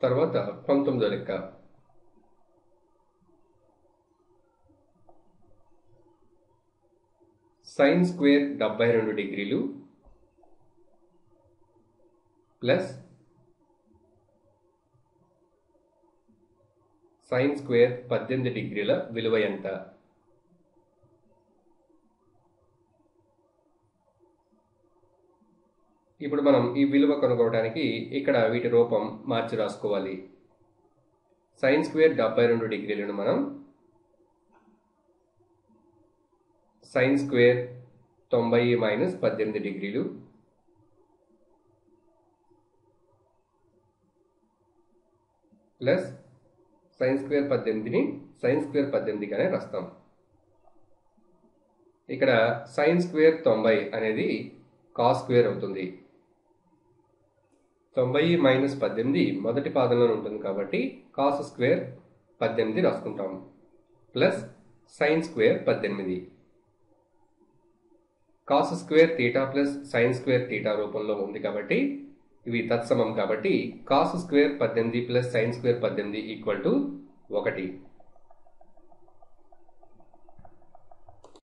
తర్వాత పంతొమ్మిదో లెక్క సైన్ స్క్వేర్ డెబ్బై రెండు డిగ్రీలు ప్లస్ సైన్ స్క్వేర్ పద్దెనిమిది డిగ్రీల విలువ ఎంత ఇప్పుడు మనం ఈ విలువ కనుగొనడానికి ఇక్కడ వీటి రూపం మార్చి రాసుకోవాలి సైన్ స్క్వేర్ డెబ్బై రెండు డిగ్రీలను మనం సైన్ స్క్వేర్ తొంభై మైనస్ పద్దెనిమిది డిగ్రీలు ప్లస్ సైన్ స్క్వేర్ పద్దెనిమిదిని సైన్ స్క్వేర్ పద్దెనిమిదిగానే రాస్తాం ఇక్కడ సైన్ స్క్వేర్ తొంభై అనేది కాస్ స్క్వేర్ అవుతుంది తొంభై మైనస్ పద్దెనిమిది మొదటి పాదంలో ఉంటుంది కాబట్టి కాస్ స్క్వేర్ పద్దెనిమిది రాసుకుంటాం ప్లస్ సైన్ స్క్వేర్ పద్దెనిమిది cos square theta plus sine square theta రూపంలో ఉంది కాబట్టి ఇవి తత్సమం కాబట్టి కాస్ స్క్వేర్ పద్దెనిమిది ప్లస్ సైన్ స్క్వేర్ పద్దెనిమిది ఈక్వల్ టు ఒకటి